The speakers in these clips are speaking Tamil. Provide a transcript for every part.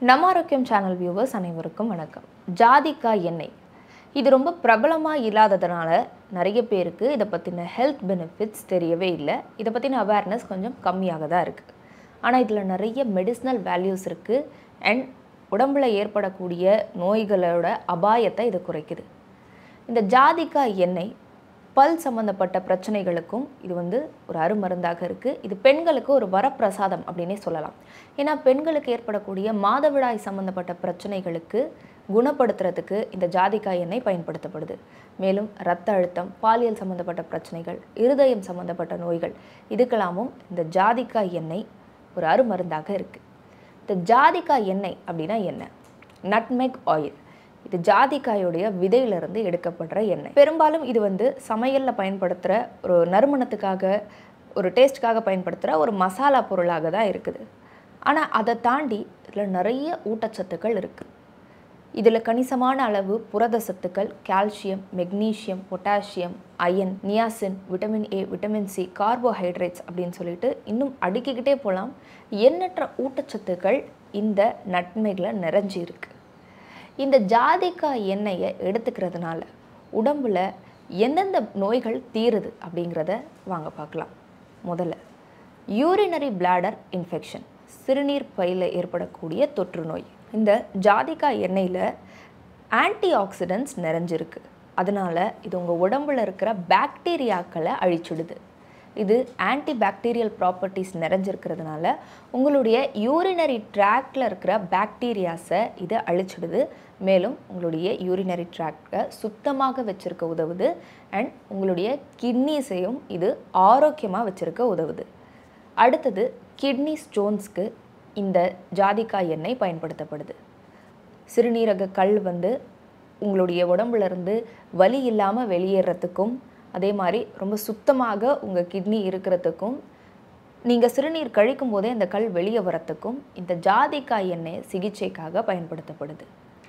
நம்ம ஆரோக்கியம் சேனல் வியூவர்ஸ் அனைவருக்கும் வணக்கம் ஜாதிக்காய் எண்ணெய் இது ரொம்ப பிரபலமாக இல்லாததுனால நிறைய பேருக்கு இதை பற்றின ஹெல்த் பெனிஃபிட்ஸ் தெரியவே இல்லை இதை பற்றின அவேர்னஸ் கொஞ்சம் கம்மியாக தான் இருக்குது ஆனால் இதில் நிறைய மெடிசினல் வேல்யூஸ் இருக்குது அண்ட் உடம்புல ஏற்படக்கூடிய நோய்களோட அபாயத்தை இது குறைக்குது இந்த ஜாதிக்காய் எண்ணெய் பல் சம்மந்தப்பட்ட பிரச்சனைகளுக்கும் இது வந்து ஒரு அருமருந்தாக இருக்குது இது பெண்களுக்கு ஒரு வரப்பிரசாதம் அப்படின்னே சொல்லலாம் ஏன்னா பெண்களுக்கு ஏற்படக்கூடிய மாதவிடாய் சம்மந்தப்பட்ட பிரச்சனைகளுக்கு குணப்படுத்துறதுக்கு இந்த ஜாதிக்காய் எண்ணெய் பயன்படுத்தப்படுது மேலும் இரத்த அழுத்தம் பாலியல் சம்மந்தப்பட்ட பிரச்சனைகள் இருதயம் சம்மந்தப்பட்ட நோய்கள் இதுக்கெல்லாமும் இந்த ஜாதிக்காய் எண்ணெய் ஒரு அருமருந்தாக இருக்குது இந்த ஜாதிக்காய் எண்ணெய் அப்படின்னா என்ன நட்மெக் ஆயில் இது ஜாதிக்காயோடைய விதையிலிருந்து எடுக்கப்படுற எண்ணெய் பெரும்பாலும் இது வந்து சமையலில் பயன்படுத்துகிற ஒரு நறுமணத்துக்காக ஒரு டேஸ்ட்டுக்காக பயன்படுத்துகிற ஒரு மசாலா பொருளாக தான் இருக்குது ஆனால் அதை தாண்டி இதில் நிறைய ஊட்டச்சத்துக்கள் இருக்குது இதில் கணிசமான அளவு புரத சத்துக்கள் calcium magnesium potassium iron niacin vitamin A vitamin C carbohydrates அப்படின்னு சொல்லிட்டு இன்னும் அடுக்கிக்கிட்டே போகலாம் எண்ணற்ற ஊட்டச்சத்துக்கள் இந்த நட்மைகளை நிறைஞ்சி இருக்கு இந்த ஜாதிக்காய் எண்ணெயை எடுத்துக்கிறதுனால உடம்புல எந்தெந்த நோய்கள் தீருது அப்படிங்கிறத வாங்க பார்க்கலாம் முதல்ல யூரினரி பிளாடர் இன்ஃபெக்ஷன் சிறுநீர் பையில் ஏற்படக்கூடிய தொற்று நோய் இந்த ஜாதிக்காய் எண்ணெயில் ஆன்டி ஆக்சிடென்ட்ஸ் நிறைஞ்சிருக்கு அதனால இது உங்கள் உடம்புல இருக்கிற பாக்டீரியாக்களை அழிச்சிடுது இது ஆன்டி பாக்டீரியல் ப்ராப்பர்ட்டிஸ் நிறைஞ்சிருக்கிறதுனால உங்களுடைய யூரினரி ட்ராக்டில் இருக்கிற பாக்டீரியாஸை இது அழிச்சிடுது மேலும் உங்களுடைய யூரினரி ட்ராக்டை சுத்தமாக வச்சுருக்க உதவுது அண்ட் உங்களுடைய கிட்னிஸையும் இது ஆரோக்கியமாக வச்சுருக்க உதவுது அடுத்தது கிட்னி ஸ்டோன்ஸ்க்கு இந்த ஜாதிக்காய் எண்ணெய் பயன்படுத்தப்படுது சிறுநீரக கல் வந்து உங்களுடைய உடம்புல இருந்து வலி இல்லாமல் வெளியேறத்துக்கும் அதே மாதிரி ரொம்ப சுத்தமாக உங்கள் கிட்னி இருக்கிறதுக்கும் நீங்கள் சிறுநீர் கழிக்கும் போதே இந்த கல் வெளியே வரத்துக்கும் இந்த ஜாதிக்காய் எண்ணெய் சிகிச்சைக்காக பயன்படுத்தப்படுது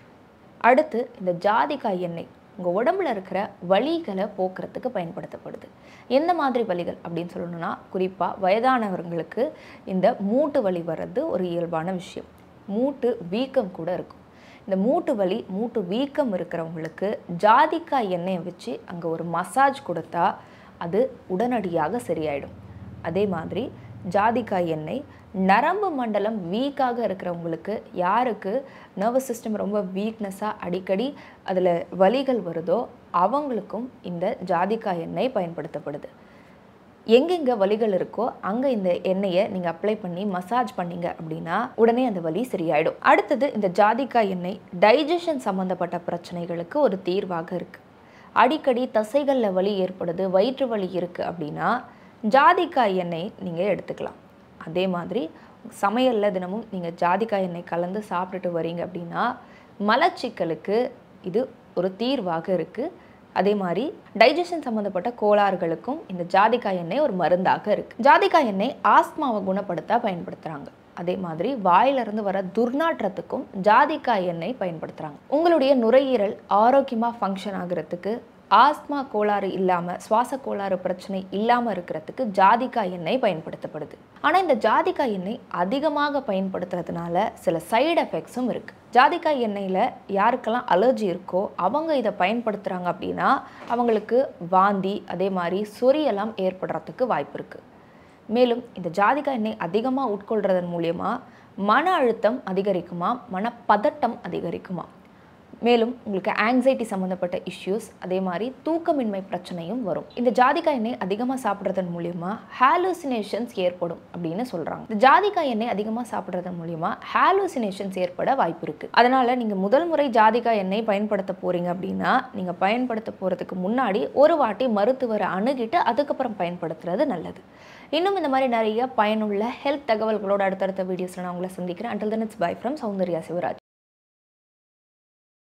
அடுத்து இந்த ஜாதிக்காய் எண்ணெய் உங்கள் உடம்புல இருக்கிற வலிகளை போக்குறதுக்கு பயன்படுத்தப்படுது எந்த மாதிரி வலிகள் அப்படின்னு சொல்லணும்னா குறிப்பாக வயதானவர்களுக்கு இந்த மூட்டு வலி வர்றது ஒரு இயல்பான விஷயம் மூட்டு வீக்கம் கூட இருக்கும் இந்த மூட்டு வலி மூட்டு வீக்கம் இருக்கிறவங்களுக்கு ஜாதிக்காய் எண்ணெயை வச்சு அங்கே ஒரு மசாஜ் கொடுத்தா அது உடனடியாக சரியாயிடும் அதே மாதிரி ஜாதிக்காய் எண்ணெய் நரம்பு மண்டலம் வீக்காக இருக்கிறவங்களுக்கு யாருக்கு நர்வஸ் சிஸ்டம் ரொம்ப வீக்னஸாக அடிக்கடி அதில் வலிகள் வருதோ அவங்களுக்கும் இந்த ஜாதிக்காய் எண்ணெய் பயன்படுத்தப்படுது எங்கெங்கே வலிகள் இருக்கோ அங்கே இந்த எண்ணெயை நீங்கள் அப்ளை பண்ணி மசாஜ் பண்ணீங்க அப்படின்னா உடனே அந்த வலி சரியாயிடும் அடுத்தது இந்த ஜாதிக்காய் எண்ணெய் டைஜஷன் சம்மந்தப்பட்ட பிரச்சனைகளுக்கு ஒரு தீர்வாக இருக்குது அடிக்கடி தசைகளில் வலி ஏற்படுது வயிற்று வலி இருக்குது அப்படின்னா ஜாதிக்காய் எண்ணெய் நீங்கள் எடுத்துக்கலாம் அதே மாதிரி சமையலில் தினமும் நீங்கள் ஜாதிக்காய் எண்ணெய் கலந்து சாப்பிட்டுட்டு வரீங்க அப்படின்னா மலச்சிக்கலுக்கு இது ஒரு தீர்வாக இருக்குது அதே மாதிரி டைஜஷன் சம்மந்தப்பட்ட கோளாறுகளுக்கும் இந்த ஜாதிக்காய் எண்ணெய் ஒரு மருந்தாக இருக்குது ஜாதிக்காய் எண்ணெய் ஆஸ்மாவை குணப்படுத்த பயன்படுத்துகிறாங்க அதே மாதிரி வாயிலிருந்து வர துர்நாற்றத்துக்கும் ஜாதிக்காய் எண்ணெய் பயன்படுத்துகிறாங்க உங்களுடைய நுரையீரல் ஆரோக்கியமாக ஃபங்க்ஷன் ஆகிறதுக்கு ஆஸ்மா கோளாறு இல்லாமல் சுவாச கோளாறு பிரச்சனை இல்லாமல் இருக்கிறதுக்கு ஜாதிக்காய் எண்ணெய் பயன்படுத்தப்படுது ஆனால் இந்த ஜாதிக்காய் எண்ணெய் அதிகமாக பயன்படுத்துறதுனால சில சைடு எஃபெக்ட்ஸும் இருக்குது ஜாதிக்காய் எண்ணெயில் யாருக்கெல்லாம் அலர்ஜி இருக்கோ அவங்க இதை பயன்படுத்துகிறாங்க அப்படின்னா அவங்களுக்கு வாந்தி அதே மாதிரி சொரியெல்லாம் ஏற்படுறதுக்கு வாய்ப்பு இருக்குது மேலும் இந்த ஜாதிக்காய் எண்ணெய் அதிகமாக உட்கொள்றதன் மூலியமா மன அழுத்தம் அதிகரிக்குமா மனப்பதட்டம் அதிகரிக்குமா மேலும் உங்களுக்கு ஆங்ஸைட்டி சம்மந்தப்பட்ட இஷ்யூஸ் அதே மாதிரி தூக்கமின்மை பிரச்சனையும் வரும் இந்த ஜாதிக்காய் எண்ணெய் அதிகமாக சாப்பிட்றதன் மூலியமா ஹாலூசினேஷன்ஸ் ஏற்படும் அப்படின்னு சொல்கிறாங்க இந்த ஜாதிக்காய் எண்ணெய் அதிகமாக சாப்பிட்றதன் மூலியமா ஹாலூசினேஷன்ஸ் ஏற்பட வாய்ப்பு இருக்குது அதனால் நீங்கள் முதல் முறை ஜாதிக்காய் எண்ணெய் பயன்படுத்த போகிறீங்க அப்படின்னா நீங்கள் பயன்படுத்த போகிறதுக்கு முன்னாடி ஒரு வாட்டி மருத்துவரை அணுகிட்டு அதுக்கப்புறம் பயன்படுத்துறது நல்லது இன்னும் இந்த மாதிரி நிறைய பயனுள்ள ஹெல்த் தகவல்களோட அடுத்தடுத்த வீடியோஸில் நான் உங்களை சந்திக்கிறேன் until then it's bye from Soundarya Shivraj